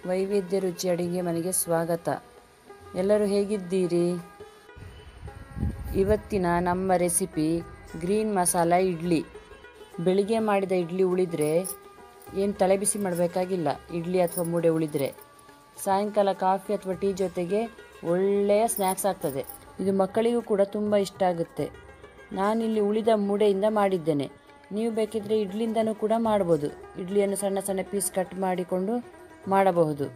ವೈವಿಧ್ಯ ರುಚಿ ಅಡಿಗೆ ಮನೆಗೆ ಸ್ವಾಗತ ಎಲ್ಲರೂ ಹೇಗಿದ್ದೀರಿ ಇವತ್ತಿನ ನಮ್ಮ ರೆಸಿಪಿ ಗ್ರೀನ್ ಮಸಾಲ ಇಡ್ಲಿ ಬೆಳಿಗ್ಗೆ ಮಾಡಿದ ಇಡ್ಲಿ ಉಳಿದರೆ ಏನು ತಲೆ ಬಿಸಿ ಮಾಡಬೇಕಾಗಿಲ್ಲ ಇಡ್ಲಿ ಅಥವಾ ಮೂಡೆ ಉಳಿದರೆ ಸಾಯಂಕಾಲ ಕಾಫಿ ಅಥವಾ ಟೀ ಜೊತೆಗೆ ಒಳ್ಳೆಯ ಸ್ನ್ಯಾಕ್ಸ್ ಆಗ್ತದೆ ಇದು ಮಕ್ಕಳಿಗೂ ಕೂಡ ತುಂಬ ಇಷ್ಟ ಆಗುತ್ತೆ ನಾನಿಲ್ಲಿ ಉಳಿದ ಮೂಡೆಯಿಂದ ಮಾಡಿದ್ದೇನೆ ನೀವು ಬೇಕಿದ್ರೆ ಇಡ್ಲಿಯಿಂದನೂ ಕೂಡ ಮಾಡ್ಬೋದು ಇಡ್ಲಿಯನ್ನು ಸಣ್ಣ ಸಣ್ಣ ಪೀಸ್ ಕಟ್ ಮಾಡಿಕೊಂಡು ಮಾಡಬಹುದು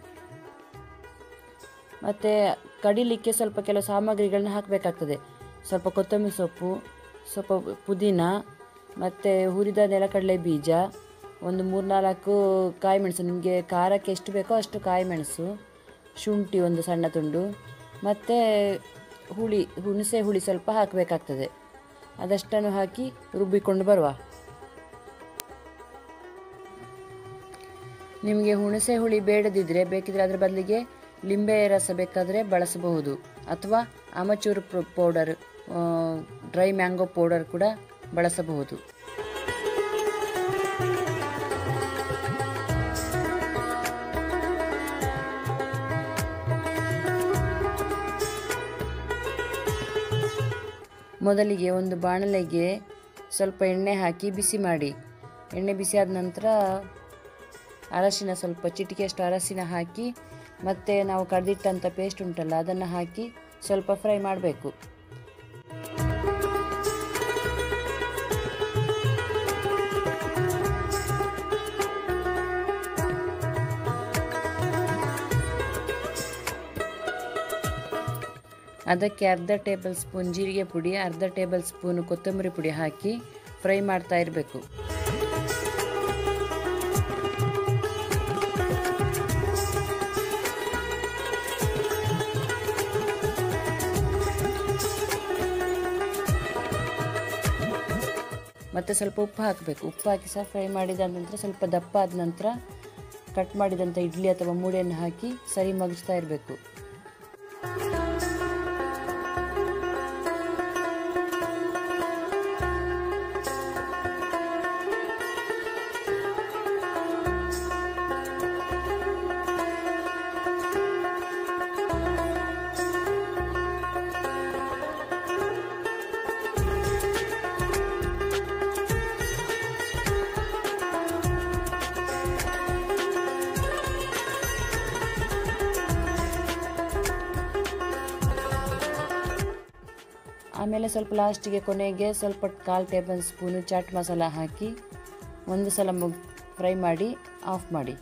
ಮತ್ತು ಕಡಿಲಿಕ್ಕೆ ಸ್ವಲ್ಪ ಕೆಲವು ಸಾಮಗ್ರಿಗಳನ್ನ ಹಾಕಬೇಕಾಗ್ತದೆ ಸ್ವಲ್ಪ ಕೊತ್ತಂಬರಿ ಸೊಪ್ಪು ಸ್ವಲ್ಪ ಪುದೀನ ಮತ್ತು ಹುರಿದ ನೆಲಕಡಲೆ ಬೀಜ ಒಂದು ಮೂರ್ನಾಲ್ಕು ಕಾಯಿ ಮೆಣಸು ನಿಮಗೆ ಖಾರಕ್ಕೆ ಎಷ್ಟು ಬೇಕೋ ಅಷ್ಟು ಕಾಯಿ ಮೆಣಸು ಶುಂಠಿ ಒಂದು ಸಣ್ಣ ತುಂಡು ಮತ್ತು ಹುಳಿ ಹುಣಸೆ ಹುಳಿ ಸ್ವಲ್ಪ ಹಾಕಬೇಕಾಗ್ತದೆ ಅದಷ್ಟನ್ನು ಹಾಕಿ ರುಬ್ಬಿಕೊಂಡು ಬರುವ ನಿಮಗೆ ಹುಣಸೆ ಹುಳಿ ಬೇಡದಿದ್ದರೆ ಬೇಕಿದ್ರೆ ಅದರ ಬದಲಿಗೆ ಲಿಂಬೆ ರಸ ಬೇಕಾದರೆ ಬಳಸಬಹುದು ಅಥವಾ amchur powder dry mango powder ಕೂಡ ಬಳಸಬಹುದು ಮೊದಲಿಗೆ ಒಂದು ಬಾಣಲೆಗೆ ಸ್ವಲ್ಪ ಎಣ್ಣೆ ಹಾಕಿ ಬಿಸಿ ಮಾಡಿ ಎಣ್ಣೆ ಬಿಸಿ ಆದ ನಂತರ ಅರಶಿನ ಸ್ವಲ್ಪ ಚಿಟಿಕೆಯಷ್ಟು ಅರಶಿನ ಹಾಕಿ ಮತ್ತು ನಾವು ಕರೆದಿಟ್ಟಂಥ ಪೇಸ್ಟ್ ಉಂಟಲ್ಲ ಅದನ್ನು ಹಾಕಿ ಸ್ವಲ್ಪ ಫ್ರೈ ಮಾಡಬೇಕು ಅದಕ್ಕೆ ಅರ್ಧ ಟೇಬಲ್ ಸ್ಪೂನ್ ಜೀರಿಗೆ ಪುಡಿ ಅರ್ಧ ಟೇಬಲ್ ಸ್ಪೂನ್ ಕೊತ್ತಂಬರಿ ಪುಡಿ ಹಾಕಿ ಫ್ರೈ ಮಾಡ್ತಾ ಇರಬೇಕು ಮತ್ತು ಸ್ವಲ್ಪ ಉಪ್ಪು ಹಾಕಬೇಕು ಉಪ್ಪು ಹಾಕಿ ಸಹ ಫ್ರೈ ಮಾಡಿದ ನಂತರ ಸ್ವಲ್ಪ ದಪ್ಪ ಆದ ನಂತರ ಕಟ್ ಮಾಡಿದಂಥ ಇಡ್ಲಿ ಅಥವಾ ಮೂಡೆಯನ್ನು ಹಾಕಿ ಸರಿ ಮಗಿಸ್ತಾ ಇರಬೇಕು ಆಮೇಲೆ ಸ್ವಲ್ಪ ಲಾಸ್ಟಿಗೆ ಕೊನೆಗೆ ಸ್ವಲ್ಪ ಕಾಲು ಟೇಬಲ್ ಸ್ಪೂನು ಚಾಟ್ ಮಸಾಲ ಹಾಕಿ ಒಂದು ಸಲ ಮುಗ್ ಫ್ರೈ ಮಾಡಿ ಆಫ್ ಮಾಡಿ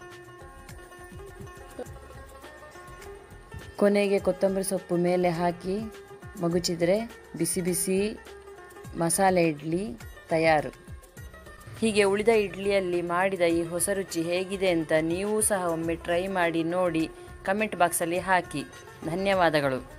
ಕೊನೆಗೆ ಕೊತ್ತಂಬರಿ ಸೊಪ್ಪು ಮೇಲೆ ಹಾಕಿ ಮಗುಚಿದರೆ ಬಿಸಿ ಬಿಸಿ ಮಸಾಲೆ ಇಡ್ಲಿ ತಯಾರು ಹೀಗೆ ಉಳಿದ ಇಡ್ಲಿಯಲ್ಲಿ ಮಾಡಿದ ಈ ಹೊಸ ರುಚಿ ಹೇಗಿದೆ ಅಂತ ನೀವು ಸಹ ಒಮ್ಮೆ ಟ್ರೈ ಮಾಡಿ ನೋಡಿ ಕಮೆಂಟ್ ಬಾಕ್ಸಲ್ಲಿ ಹಾಕಿ ಧನ್ಯವಾದಗಳು